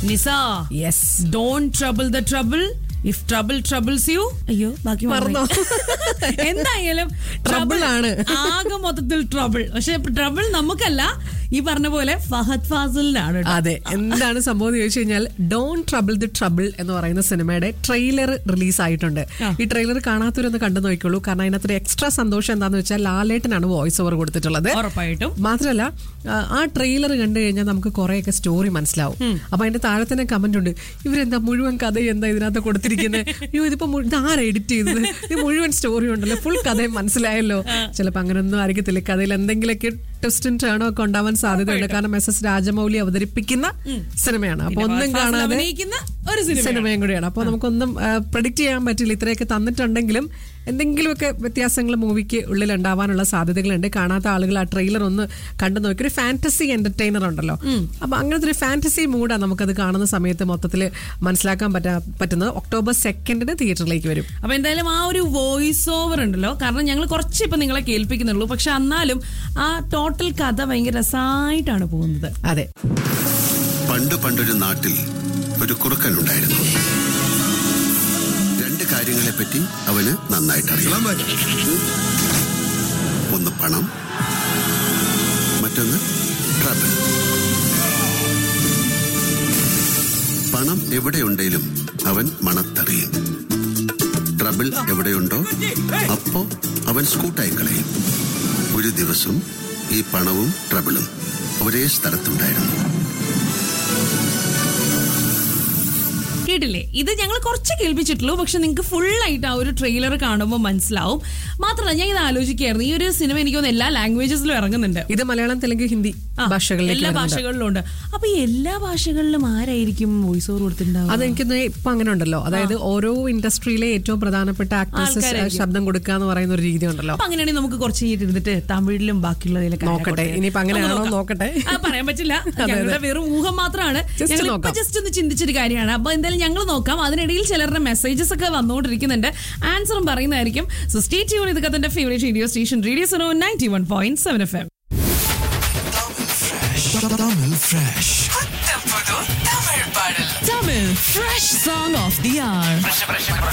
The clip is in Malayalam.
Nisa yes don't trouble the trouble if trouble troubles you അയ്യോ ബാക്കി മറന്നോ? മറന്നുപോയി. എന്തായാലും Trouble ആണ്. ആകെ മൊത്തത്തിൽ ട്രബിൾ പക്ഷെ ട്രബിൾ നമുക്കല്ല ഈ പറഞ്ഞ പോലെ ഫഹദ് ഫാസിലിനാണ് കേട്ടോ. അതെ എന്താണ് സംഭവം എന്ന് ചോദിച്ചു കഴിഞ്ഞാൽ ഡോൺ ട്രബിൾ ദി ട്രബിൾ എന്ന് പറയുന്ന സിനിമയുടെ ട്രെയിലർ റിലീസ് ആയിട്ടുണ്ട് ആ. ഈ ട്രെയിലർ കാണാത്തവരൊന്ന് കണ്ടു നോക്കിക്കോളൂ കാരണം അതിനകത്തൊരു എക്സ്ട്രാ സന്തോഷം എന്താന്ന് വെച്ചാൽ ലാലേട്ടനാണ് വോയിസ് ഓവർ കൊടുത്തിട്ടുള്ളത് ഉറപ്പായിട്ടും മാത്രമല്ല ആ, ആ ട്രെയിലർ കണ്ടു കഴിഞ്ഞാൽ നമുക്ക് കുറെയൊക്കെ സ്റ്റോറി മനസ്സിലാവും അപ്പൊ അതിന്റെ താഴെ തന്നെ കമന്റ് ഉണ്ട് ഇവരെന്താ മുഴുവൻ കഥ എന്താ ഇതിനകത്ത് കൊടുത്തിരിക്കുന്നത് അയ്യോ ഇതിപ്പോ മു- ഇത് ആരാ എഡിറ്റ് ചെയ്തത് ഇത് മുഴുവൻ സ്റ്റോറി ഉണ്ടല്ലോ ഫുൾ കഥയും മനസ്സിലായല്ലോ ചിലപ്പോ അങ്ങനൊന്നും ആയിരിക്കത്തില്ല കഥയിൽ എന്തെങ്കിലുമൊക്കെ ട്വിസ്റ്റും ടേണോ ഒക്കെ ഉണ്ടാവാൻ സാധ്യതയുണ്ട് കാരണം എസ് എസ് രാജമൗലി അവതരിപ്പിക്കുന്ന സിനിമയാണ് അപ്പൊ പിന്നെ ഒന്നും ഫഹദ് ഫാസിൽ കാണാതെ അഭിനയിക്കുന്ന ഒരു സിനിമ സിനിമയും കൂടിയാണ് അപ്പോൾ നമുക്കൊന്നും പ്രഡിക്റ്റ് ചെയ്യാൻ പറ്റില്ല ഇത്രയൊക്കെ തന്നിട്ടുണ്ടെങ്കിലും എന്തെങ്കിലുമൊക്കെ വ്യത്യാസങ്ങൾ മൂവിക്ക് ഉള്ളിൽ ഉണ്ടാവാനുള്ള സാധ്യതകളുണ്ട് കാണാത്ത ആളുകൾ ആ ട്രെയിലർ ഒന്ന് കണ്ടു നോക്കി ഒരു ഫാന്റസി എന്റർടൈനർ ഉണ്ടല്ലോ അപ്പൊ അങ്ങനത്തെ ഒരു ഫാന്റസി മൂഡാണ് നമുക്കത് കാണുന്ന സമയത്ത് മൊത്തത്തിൽ മനസ്സിലാക്കാൻ പറ്റാ പറ്റുന്നത് ഒക്ടോബർ സെക്കൻഡിന് തിയേറ്ററിലേക്ക് വരും അപ്പൊ എന്തായാലും ആ ഒരു വോയിസ് ഓവർ ഉണ്ടല്ലോ കാരണം ഞങ്ങൾ കുറച്ച് ഇപ്പൊ നിങ്ങളെ കേൾപ്പിക്കുന്നുള്ളൂ പക്ഷെ എന്നാലും ആ ടോട്ടൽ കഥ ഭയങ്കര രസമായിട്ടാണ് പോകുന്നത് അതെ പണ്ട് പണ്ടൊരു നാട്ടിൽ ഒരു കുറുക്കനുണ്ടായിരുന്നു രണ്ട് കാര്യങ്ങളെപ്പറ്റി അവന് നന്നായിട്ടറിയാം ഒന്ന് പണം മറ്റൊന്ന് ട്രബിൾ പണം എവിടെയുണ്ടെങ്കിലും അവൻ മണത്തറിയും ട്രബിൾ എവിടെയുണ്ടോ അപ്പോ അവൻ സ്കൂട്ടായി കളയും ഒരു ദിവസം ഈ പണവും ട്രബിളും ഒരേ സ്ഥലത്തുണ്ടായിരുന്നു കേട്ടില്ലേ ഇത് ഞങ്ങൾ കുറച്ച് കേൾപ്പിച്ചിട്ടുള്ളൂ പക്ഷെ നിങ്ങൾക്ക് ഫുൾ ആയിട്ട് ആ ഒരു ട്രെയിലർ കാണുമ്പോൾ മനസ്സിലാവും മാത്രമല്ല ഞാൻ ഇത് ആലോചിക്കായിരുന്നു ഈ ഒരു സിനിമ എനിക്ക് തോന്നുന്നു എല്ലാ ലാംഗ്വേജസിലും ഇറങ്ങുന്നുണ്ട് ഇത് മലയാളം തെലുങ്ക് ഹിന്ദി ആ, ഭാഷകളിലേക്ക് എല്ലാ വരുന്നുണ്ട്. ഭാഷകളിലും ഉണ്ട് അപ്പൊ ഈ എല്ലാ ഭാഷകളിലും ആരായിരിക്കും വോയിസ് ഓവർ കൊടുത്തിട്ടുണ്ടാവുക അതെനിക്ക് ഇപ്പൊ അങ്ങനെ ഉണ്ടല്ലോ അതായത് ഓരോ ഇൻഡസ്ട്രിയിലെ ഏറ്റവും പ്രധാനപ്പെട്ട ആക്ടേഴ്സ് ആൾക്കാരായിരിക്കും. ശബ്ദം കൊടുക്കുക എന്ന് പറയുന്ന ഒരു രീതി ഉണ്ടല്ലോ അപ്പൊ അങ്ങനെയാണെങ്കിൽ നമുക്ക് കുറച്ച് കഴിഞ്ഞിട്ട് ഇരുന്നിട്ട് തമിഴിലും ബാക്കിയുള്ളതിലൊക്കെ നോക്കട്ടെ. ആരാ ഇനിയിപ്പോ കൊടുത്തത്? അങ്ങനെയാണോ ഒന്ന് നോക്കട്ടെ. ആ, പറയാൻ പറ്റില്ല അതെ. ഞങ്ങളുടെ വെറും ഊഹം മാത്രമാണ് Just ഞങ്ങൾ ഇപ്പൊ നോക്കാം. ജസ്റ്റ് ഒന്ന് ചിന്തിച്ചൊരു കാര്യമാണ് അപ്പൊ എന്തായാലും ഞങ്ങൾ നോക്കാം അതിനിടയിൽ ചിലരുടെ മെസ്സേജസ് ഒക്കെ വന്നുകൊണ്ടിരിക്കുന്നുണ്ട് ആൻസറും പറയുന്നതായിരിക്കും സോ സ്റ്റേ ട്യൂൺ ഇത് കത്തിന്റെ favourite radio station radio Sono ninety one point seven F M Tamil Fresh. Tamil Fresh Song of the Hour.